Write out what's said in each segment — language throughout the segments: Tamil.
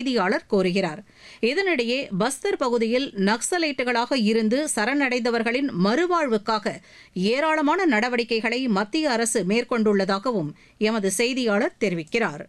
செய்தியாளர் கோருகிறார் இதனிடையே பஸ்தர் பகுதியில் நக்சலைட்டுகளாக இருந்து சரணடைந்தவர்களின் மறுவாழ்வுக்காக ஏராளமான நடவடிக்கைகளை மத்திய அரசு மேற்கொண்டுள்ளதாகவும் எமது செய்தியாளர் தெரிவிக்கிறார்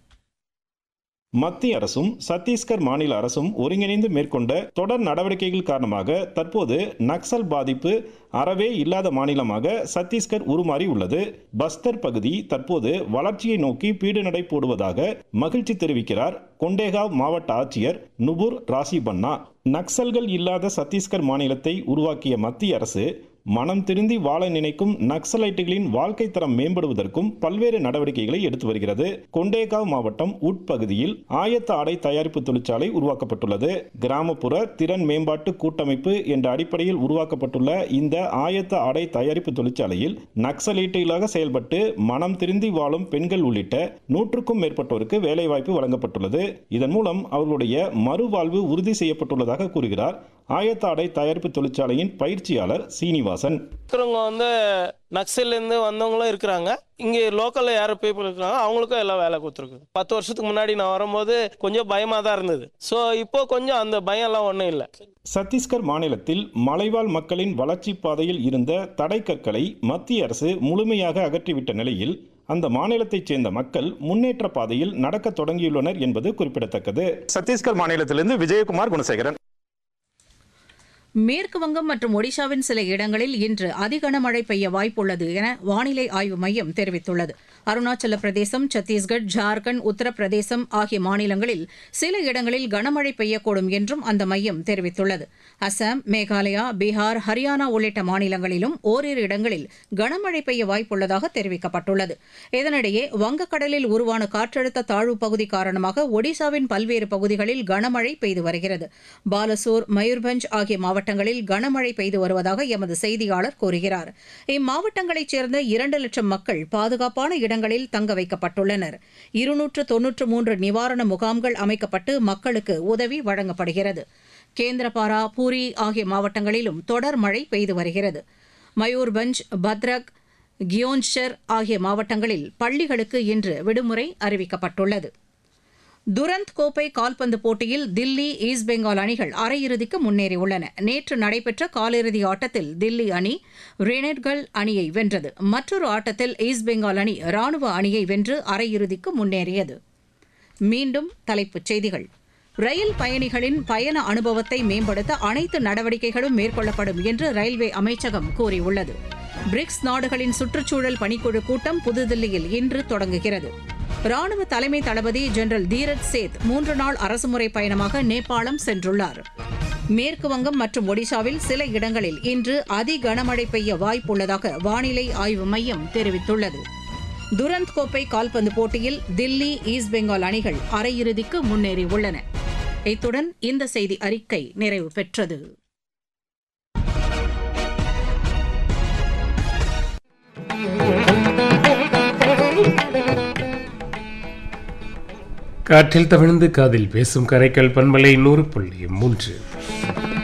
மத்திய அரசும் சத்தீஸ்கர் மாநில அரசும் ஒருங்கிணைந்து மேற்கொண்ட தொடர் நடவடிக்கைகள் காரணமாக தற்போது நக்சல் பாதிப்பு அறவே இல்லாத மாநிலமாக சத்தீஸ்கர் உருமாறி உள்ளது பஸ்தர் பகுதி தற்போது வளர்ச்சியை நோக்கி பீடு நடை போடுவதாக மகிழ்ச்சி தெரிவிக்கிறார் கொண்டேகாவ் மாவட்ட ஆட்சியர் நுபுர் ராசி பன்னா நக்சல்கள் இல்லாத சத்தீஸ்கர் மாநிலத்தை உருவாக்கிய மத்திய அரசு மனம் திருந்தி வாழ நினைக்கும் நக்சலைட்டுகளின் வாழ்க்கை தரம் மேம்படுவதற்கும் பல்வேறு நடவடிக்கைகளை எடுத்து வருகிறது கொண்டேகாவ் மாவட்டம் உட்பகுதியில் ஆயத்த ஆடை தயாரிப்பு தொழிற்சாலை உருவாக்கப்பட்டுள்ளது கிராமப்புற திறன் மேம்பாட்டு கூட்டமைப்பு என்ற அடிப்படையில் உருவாக்கப்பட்டுள்ள இந்த ஆயத்த ஆடை தயாரிப்பு தொழிற்சாலையில் நக்சலைட்டுகளாக செயல்பட்டு மனம் திருந்தி வாழும் பெண்கள் உள்ளிட்ட நூற்றுக்கும் மேற்பட்டோருக்கு வேலைவாய்ப்பு வழங்கப்பட்டுள்ளது இதன் மூலம் அவர்களுடைய மறுவாழ்வு உறுதி செய்யப்பட்டுள்ளதாக கூறுகிறார் ஆயத்த ஆடை தயாரிப்பு தொழிற்சாலையின் பயிற்சியாளர் சீனிவாசன் இருக்கிறவங்க வந்து நக்சல்லேருந்து வந்தவங்களும் இருக்கிறாங்க இங்கே லோக்கலில் யார் பீப்புள் இருக்கிறாங்க அவங்களுக்கும் எல்லாம் வேலை கொடுத்துருக்கு பத்து வருஷத்துக்கு முன்னாடி நான் வரும்போது கொஞ்சம் பயமாக தான் இருந்தது ஸோ இப்போ கொஞ்சம் அந்த பயம்லாம் ஒன்றும் இல்லை சத்தீஸ்கர் மாநிலத்தில் மலைவாழ் மக்களின் வளர்ச்சி பாதையில் இருந்த தடைக்கற்களை மத்திய அரசு முழுமையாக அகற்றிவிட்ட நிலையில் அந்த மாநிலத்தைச் சேர்ந்த மக்கள் முன்னேற்ற பாதையில் நடக்க தொடங்கியுள்ளனர் என்பது குறிப்பிடத்தக்கது சத்தீஸ்கர் மாநிலத்திலிருந்து விஜயகுமார் குணசேகரன் மேற்கு வங்கம் மற்றும் ஒடிஷாவின் சில இடங்களில் இன்று அதிகனமழை பெய்ய வாய்ப்புள்ளது என வானிலை ஆய்வு மையம் தெரிவித்துள்ளது அருணாச்சல பிரதேசம் சத்தீஸ்கர் ஜார்க்கண்ட் உத்தரப்பிரதேசம் ஆகிய மாநிலங்களில் சில இடங்களில் கனமழை பெய்யக்கூடும் என்றும் அந்த மையம் தெரிவித்துள்ளது அசாம் மேகாலயா பீகார் ஹரியானா உள்ளிட்ட மாநிலங்களிலும் ஓரிரு இடங்களில் கனமழை பெய்ய வாய்ப்புள்ளதாக தெரிவிக்கப்பட்டுள்ளது இதனிடையே வங்கக்கடலில் உருவான காற்றழுத்த தாழ்வு பகுதி காரணமாக ஒடிஷாவின் பல்வேறு பகுதிகளில் கனமழை பெய்து வருகிறது பாலசோர் மயூர்பஞ்ச் ஆகிய மாவட்டங்களில் கனமழை பெய்து வருவதாக எமது செய்தியாளர் கூறுகிறார் இம்மாவட்டங்களைச் சேர்ந்த இரண்டு லட்சம் மக்கள் பாதுகாப்பான இடங்களில் தங்க வைக்கப்பட்டுள்ளனர் இருநூற்று தொன்னூற்று மூன்று நிவாரண முகாம்கள் அமைக்கப்பட்டு மக்களுக்கு உதவி வழங்கப்படுகிறது கேந்திரபாரா பூரி ஆகிய மாவட்டங்களிலும் தொடர் மழை பெய்து வருகிறது மயூர்பஞ்ச் பத்ரக் கியோன்ஷர் ஆகிய மாவட்டங்களில் பள்ளிகளுக்கு இன்று விடுமுறை அறிவிக்கப்பட்டுள்ளது துரந்த் கோப்பை கால்பந்து போட்டியில் தில்லி ஈஸ்ட் பெங்கால் அணிகள் அரையிறுதிக்கு முன்னேறியுள்ளன நேற்று நடைபெற்ற காலிறுதி ஆட்டத்தில் தில்லி அணி ரெனட்கள் அணியை வென்றது மற்றொரு ஆட்டத்தில் ஈஸ்ட் பெங்கால் அணி ராணுவ அணியை வென்று அரையிறுதிக்கு முன்னேறியது மீண்டும் தலைப்புச் செய்திகள் ரயில் பயணிகளின் பயண அனுபவத்தை மேம்படுத்த அனைத்து நடவடிக்கைகளும் மேற்கொள்ளப்படும் என்று ரயில்வே அமைச்சகம் கூறியுள்ளது பிரிக்ஸ் நாடுகளின் சுற்றுச்சூழல் பணிக்குழு கூட்டம் புதுதில்லியில் இன்று தொடங்குகிறது ராணுவ தலைமை தளபதி ஜெனரல் தீரஜ் சேத் மூன்று நாள் அரசுமுறை பயணமாக நேபாளம் சென்றுள்ளார் மேற்கு வங்கம் மற்றும் ஒடிஷாவில் சில இடங்களில் இன்று அதி கனமழை பெய்ய வாய்ப்புள்ளதாக வானிலை ஆய்வு மையம் தெரிவித்துள்ளது துரந்த் கோப்பை கால்பந்து போட்டியில் தில்லி ஈஸ்ட் பெங்கால் அணிகள் அரையிறுதிக்கு முன்னேறியுள்ளன இத்துடன் இந்த செய்தி அறிக்கை நிறைவு பெற்றது காற்றில் தவிழ்ந்து காதில் பேசும் கரைக்கல் பண்பலை நூறு புள்ளி மூன்று